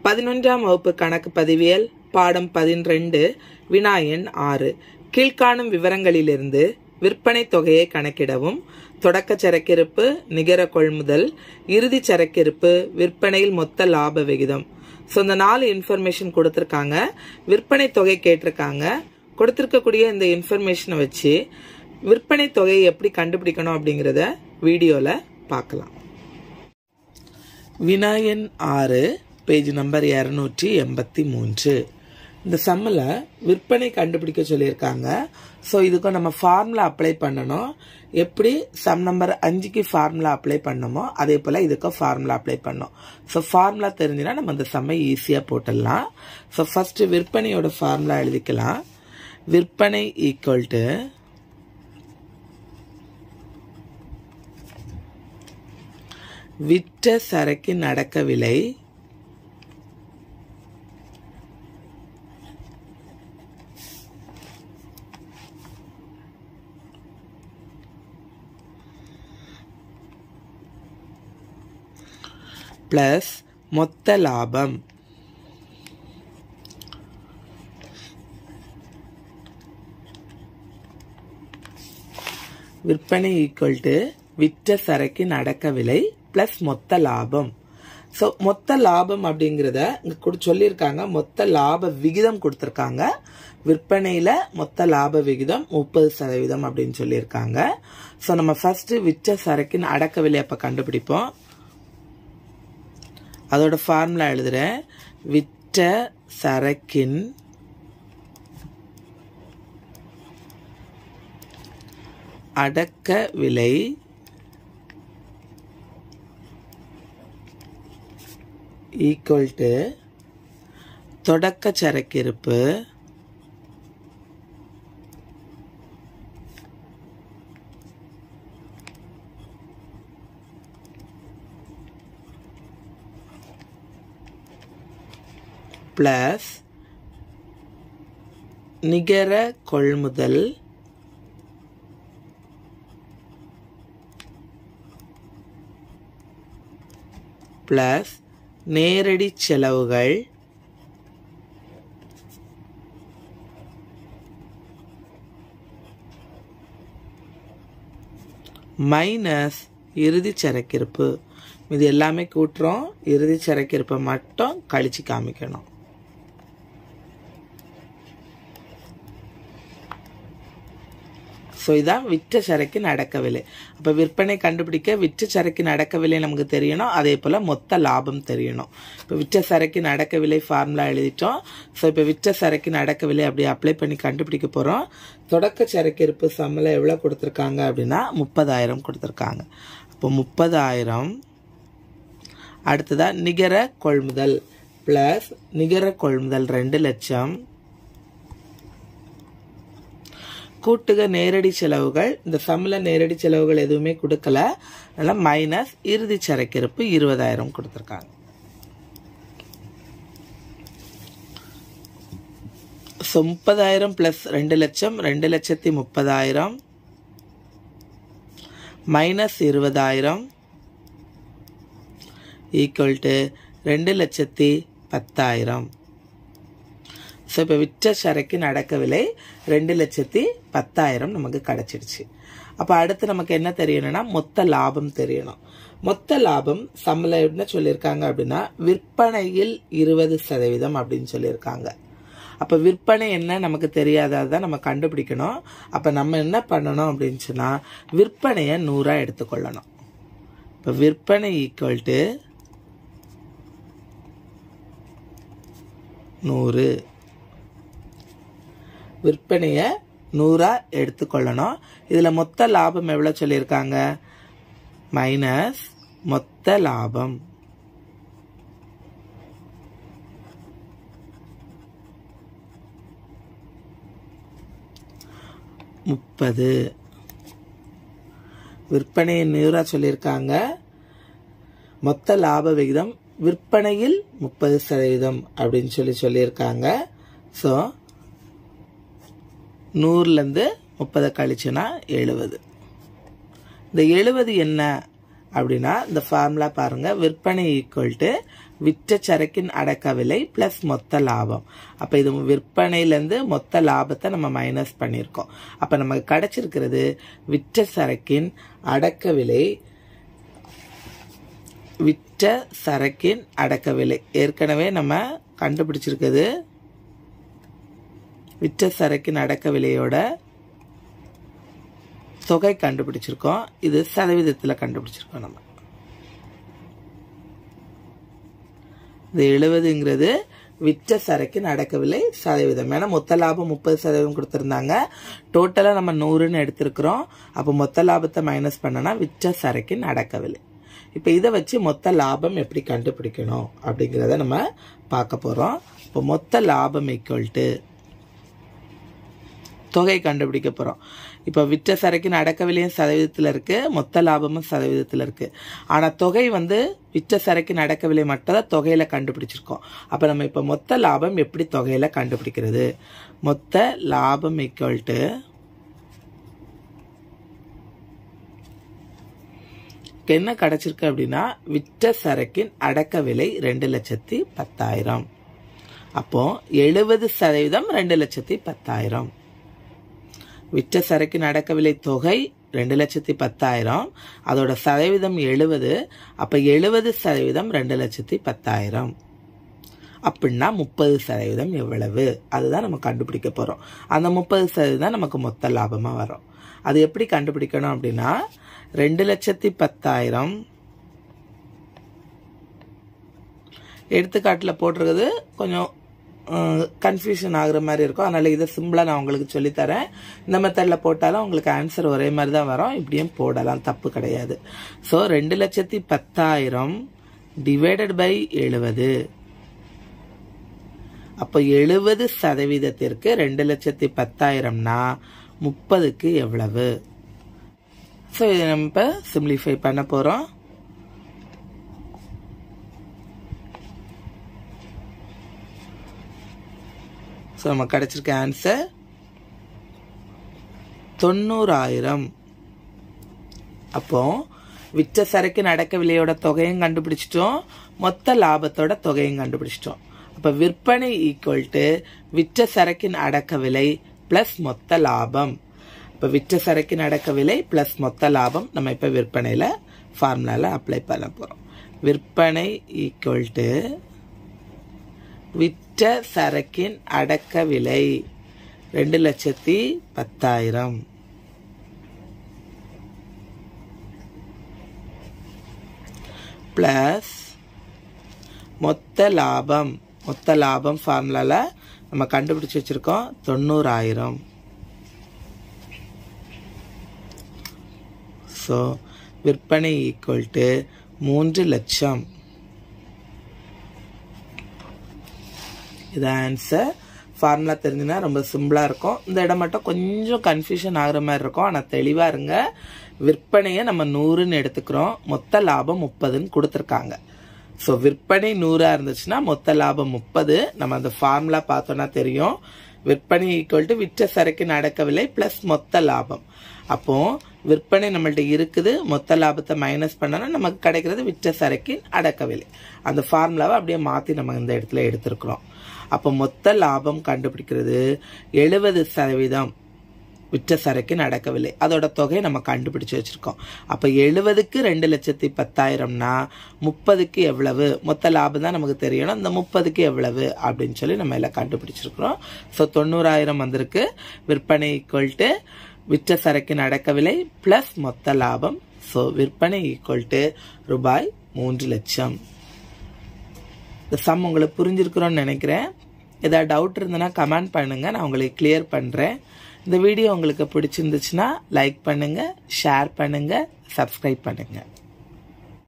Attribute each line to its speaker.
Speaker 1: பதினொன்றாம் வகுப்பு கணக்கு பதிவியல் பாடம் பதின்ரெண்டு வினா எண் ஆறு கீழ்காணும் விவரங்களிலிருந்து விற்பனை தொகையை கணக்கிடவும் தொடக்க சரக்கிருப்பு நிகர கொள்முதல் இறுதி சரக்கிருப்பு விற்பனையில் மொத்த லாப விகிதம் ஸோ இந்த நாலு இன்ஃபர்மேஷன் கொடுத்துருக்காங்க விற்பனை தொகை கேட்டிருக்காங்க கொடுத்துருக்கக்கூடிய இந்த இன்ஃபர்மேஷனை வச்சு விற்பனை தொகையை எப்படி கண்டுபிடிக்கணும் அப்படிங்கிறத வீடியோவில் பார்க்கலாம் வினாயன் ஆறு பேஜ் நம்பர் இரநூற்றி எண்பத்தி மூன்று இந்த சம்மில் விற்பனை கண்டுபிடிக்க சொல்லியிருக்காங்க ஸோ இதுக்கும் நம்ம ஃபார்முலா அப்ளை பண்ணணும் எப்படி சம் நம்பர் அஞ்சுக்கு ஃபார்முலா அப்ளை பண்ணமோ அதே போல் இதுக்கும் ஃபார்முலா அப்ளை பண்ணோம் ஸோ ஃபார்முலா தெரிஞ்சுன்னா நம்ம இந்த சம்மை ஈஸியாக போட்டுடலாம் ஸோ ஃபஸ்ட்டு விற்பனையோட ஃபார்முலா எழுதிக்கலாம் விற்பனை ஈக்குவல் டு விற்ற சரக்கின் அடக்க விலை பிளஸ் மொத்த லாபம் விற்பனை ஈக்குவல் டு விற்ற சரக்கின் அடக்க விலை பிளஸ் மொத்த லாபம் ஸோ மொத்த லாபம் அப்படிங்கிறத இங்கே கொடு சொல்லியிருக்காங்க மொத்த லாப விகிதம் கொடுத்துருக்காங்க விற்பனையில் மொத்த லாப விகிதம் முப்பது சதவீதம் அப்படின்னு சொல்லியிருக்காங்க ஸோ நம்ம ஃபர்ஸ்ட் விற்ற சரக்கின் அடக்க விலை அப்போ கண்டுபிடிப்போம் அதோட ஃபார்முலா எழுதுறேன் விற்ற சரக்கின் அடக்க விலை ஈக்குவல் டு தொடக்க சரக்கிருப்பு பிளஸ் நிகர கொள்முதல் பிளஸ் நேரடி செலவுகள் மைனஸ் இறுதி சரக்கிருப்பு இது எல்லாமே கூட்டுறோம் இறுதி சரக்கிருப்பை மட்டும் கழிச்சு காமிக்கணும் ஸோ இதான் விற்ற சரக்கின் அடக்க விலை அப்போ விற்பனை கண்டுபிடிக்க விற்ற சரக்கின் அடக்க விலை நமக்கு தெரியணும் அதே போல் மொத்த லாபம் தெரியணும் இப்போ விற்ற சரக்கின் அடக்க விலை ஃபார்முலா எழுதிட்டோம் ஸோ இப்போ விற்ற சரக்கின் அடக்க விலை அப்படி அப்ளை பண்ணி கண்டுபிடிக்க போகிறோம் தொடக்க சரக்கு இருப்பு சம்பளம் எவ்வளோ கொடுத்துருக்காங்க அப்படின்னா முப்பதாயிரம் கொடுத்துருக்காங்க அப்போ முப்பதாயிரம் அடுத்ததாக நிகர கொள்முதல் ப்ளஸ் நிகர கொள்முதல் ரெண்டு லட்சம் கூட்டுக நேரடி செலவுகள் இந்த சம்மில் நேரடி செலவுகள் எதுவுமே கொடுக்கல அதனால் மைனஸ் இறுதி சரக்கிருப்பு இருபதாயிரம் கொடுத்துருக்காங்க ஸோ முப்பதாயிரம் ப்ளஸ் ரெண்டு லட்சம் ரெண்டு லட்சத்தி முப்பதாயிரம் மைனஸ் இருபதாயிரம் ஈக்குவல் டு ரெண்டு லட்சத்தி பத்தாயிரம் ஸோ இப்போ விற்ற சரக்கின் அடக்க விலை ரெண்டு லட்சத்தி பத்தாயிரம் நமக்கு கிடச்சிடுச்சு அப்போ அடுத்து நமக்கு என்ன தெரியணும்னா மொத்த லாபம் தெரியணும் மொத்த லாபம் சம்பளம் என்ன சொல்லியிருக்காங்க அப்படின்னா விற்பனையில் இருபது சதவீதம் அப்படின்னு சொல்லியிருக்காங்க அப்போ விற்பனை என்ன நமக்கு தெரியாததான் நம்ம கண்டுபிடிக்கணும் அப்போ நம்ம என்ன பண்ணணும் அப்படின்னு சொன்னால் விற்பனையை நூறாக எடுத்துக்கொள்ளணும் இப்போ விற்பனை ஈக்குவல் டு நூறு விற்பனையை நூறாக எடுத்துக்கொள்ளணும் இதில் மொத்த லாபம் எவ்வளோ சொல்லியிருக்காங்க மைனஸ் மொத்த லாபம் முப்பது விற்பனையை நூறாக சொல்லியிருக்காங்க மொத்த லாப விகிதம் விற்பனையில் முப்பது சதவீதம் அப்படின்னு சொல்லி சொல்லியிருக்காங்க ஸோ நூறுலேருந்து முப்பதை கழிச்சுனா எழுபது இந்த எழுபது என்ன அப்படின்னா இந்த ஃபார்முலா பாருங்கள் விற்பனை ஈக்குவல் டு விற்ற சரக்கின் அடக்க விலை பிளஸ் மொத்த லாபம் அப்ப இது விற்பனையிலேருந்து மொத்த லாபத்தை நம்ம மைனஸ் பண்ணியிருக்கோம் அப்ப நமக்கு கிடைச்சிருக்கிறது விற்ற சரக்கின் அடக்க விலை விற்ற சரக்கின் அடக்க விலை ஏற்கனவே நம்ம கண்டுபிடிச்சிருக்கிறது விற்ற சரக்கின் அடக்க விலையோட தொகை கண்டுபிடிச்சிருக்கோம் இது சதவீதத்தில் கண்டுபிடிச்சிருக்கோம் நம்ம இந்த எழுபதுங்கிறது விற்ற சரக்கின் அடக்க விலை சதவீதம் ஏன்னா மொத்த லாபம் முப்பது சதவீதம் கொடுத்துருந்தாங்க டோட்டலாக நம்ம நூறுன்னு எடுத்திருக்கிறோம் அப்போ மொத்த லாபத்தை மைனஸ் பண்ணனா விற்ற சரக்கின் அடக்க விலை இப்போ இதை வச்சு மொத்த லாபம் எப்படி கண்டுபிடிக்கணும் அப்படிங்கிறத நம்ம பார்க்க போகிறோம் இப்போ மொத்த லாபம் ஈக்குவல் டு தொகை கண்டுபிடிக்க போகிறோம் இப்போ விற்ற சரக்கின் அடக்க விலையும் சதவீதத்தில் இருக்குது மொத்த லாபமும் சதவீதத்தில் இருக்குது ஆனால் தொகை வந்து விற்ற சரக்கின் அடக்க விலை மட்டும் தான் தொகையில் கண்டுபிடிச்சிருக்கோம் அப்போ நம்ம இப்போ மொத்த லாபம் எப்படி தொகையில் கண்டுபிடிக்கிறது மொத்த லாபம் ஈக்குவல் டு என்ன கிடைச்சிருக்கு அப்படின்னா விற்ற சரக்கின் அடக்க விலை ரெண்டு லட்சத்தி பத்தாயிரம் அப்போ எழுபது சதவீதம் ரெண்டு லட்சத்தி பத்தாயிரம் விற்ற சரக்கின் அடக்க விலை தொகை ரெண்டு லட்சத்தி பத்தாயிரம் அதோட சதவீதம் எழுபது அப்ப எழுபது சதவீதம் ரெண்டு லட்சத்தி பத்தாயிரம் அப்படின்னா முப்பது சதவீதம் எவ்வளவு அதுதான் நம்ம கண்டுபிடிக்க போறோம் அந்த முப்பது சதவீதம் நமக்கு மொத்த லாபமா வரும் அது எப்படி கண்டுபிடிக்கணும் அப்படின்னா ரெண்டு லட்சத்தி பத்தாயிரம் எடுத்துக்காட்டில் போட்டிருக்கிறது கொஞ்சம் கன்ஃபியூஷன் ஆகுற மாதிரி இருக்கும் அதனால இதை சிம்பிளாக நான் உங்களுக்கு சொல்லித்தரேன் இந்த மெத்தடில் போட்டாலும் உங்களுக்கு ஆன்சர் ஒரே மாதிரி தான் வரும் இப்படியும் போடலாம் தப்பு கிடையாது ஸோ ரெண்டு லட்சத்தி பத்தாயிரம் டிவைடட் பை எழுபது அப்போ எழுபது சதவீதத்திற்கு ரெண்டு லட்சத்தி பத்தாயிரம்னா முப்பதுக்கு எவ்வளவு ஸோ இதை நம்ம இப்போ சிம்பிளிஃபை பண்ண போகிறோம் ஸோ நம்ம கிடைச்சிருக்க ஆன்சர் தொண்ணூறாயிரம் அப்போ விற்ற சரக்கின் அடக்க விலையோட தொகையும் கண்டுபிடிச்சிட்டோம் மொத்த லாபத்தோட தொகையும் கண்டுபிடிச்சிட்டோம் அப்ப விற்பனை ஈக்குவல் டு விற்ற சரக்கின் அடக்க விலை பிளஸ் மொத்த லாபம் இப்ப விற்ற சரக்கின் அடக்க விலை பிளஸ் மொத்த லாபம் நம்ம இப்ப விற்பனையில ஃபார்முலால அப்ளை பண்ண போறோம் விற்பனை ஈக்குவல் டு விற்ற சரக்கின் அடக்க விலை ரெண்டு லட்சத்தி பத்தாயிரம் பிளஸ் மொத்த லாபம் மொத்த லாபம் ஃபார்முலால நம்ம கண்டுபிடிச்சு வச்சிருக்கோம் தொண்ணூறாயிரம் ஸோ விற்பனை ஈக்குவல் டு மூன்று லட்சம் இது ஆன்சர் ஃபார்முலா தெரிஞ்சுன்னா ரொம்ப சிம்பிளாக இருக்கும் இந்த இடம் மட்டும் கொஞ்சம் கன்ஃபியூஷன் ஆகுற மாதிரி இருக்கும் ஆனால் தெளிவாக இருங்க விற்பனையை நம்ம நூறுன்னு எடுத்துக்கிறோம் மொத்த லாபம் முப்பதுன்னு கொடுத்துருக்காங்க ஸோ விற்பனை நூறாக இருந்துச்சுன்னா மொத்த லாபம் முப்பது நம்ம அந்த ஃபார்முலா பார்த்தோன்னா தெரியும் விற்பனை ஈக்குவல் டு விற்ற சரக்கின் அடக்க விலை பிளஸ் மொத்த லாபம் அப்போ விற்பனை நம்மள்ட்ட இருக்குது மொத்த லாபத்தை மைனஸ் பண்ணனா நமக்கு கிடைக்கிறது விற்ற சரக்கின் அடக்க விலை அந்த ஃபார்முலாவை அப்படியே மாற்றி நம்ம இந்த இடத்துல எடுத்திருக்கிறோம் அப்போ மொத்த லாபம் கண்டுபிடிக்கிறது எழுபது சதவீதம் விற்ற சரக்கின் அடக்க விலை அதோட தொகை நம்ம கண்டுபிடிச்சு வச்சிருக்கோம் அப்ப எழுபதுக்கு ரெண்டு லட்சத்தி பத்தாயிரம்னா முப்பதுக்கு எவ்வளவு மொத்த லாபம் தான் நமக்கு தெரியணும் இந்த முப்பதுக்கு எவ்வளவு அப்படின்னு சொல்லி நம்ம எல்லாம் கண்டுபிடிச்சிருக்கிறோம் ஸோ தொண்ணூறாயிரம் வந்திருக்கு விற்பனை ஈக்குவல் டு விற்ற சரக்கின் அடக்க விலை பிளஸ் மொத்த லாபம் ஸோ விற்பனை ஈக்குவல் டு ரூபாய் மூன்று லட்சம் இந்த சம் உங்களுக்கு புரிஞ்சிருக்கிறோன்னு நினைக்கிறேன் ஏதாவது டவுட் இருந்ததுன்னா கமெண்ட் பண்ணுங்க நான் உங்களுக்கு கிளியர் பண்றேன் இந்த வீடியோ உங்களுக்கு பிடிச்சிருந்துச்சுன்னா லைக் பண்ணுங்க ஷேர் பண்ணுங்க சப்ஸ்கிரைப் பண்ணுங்க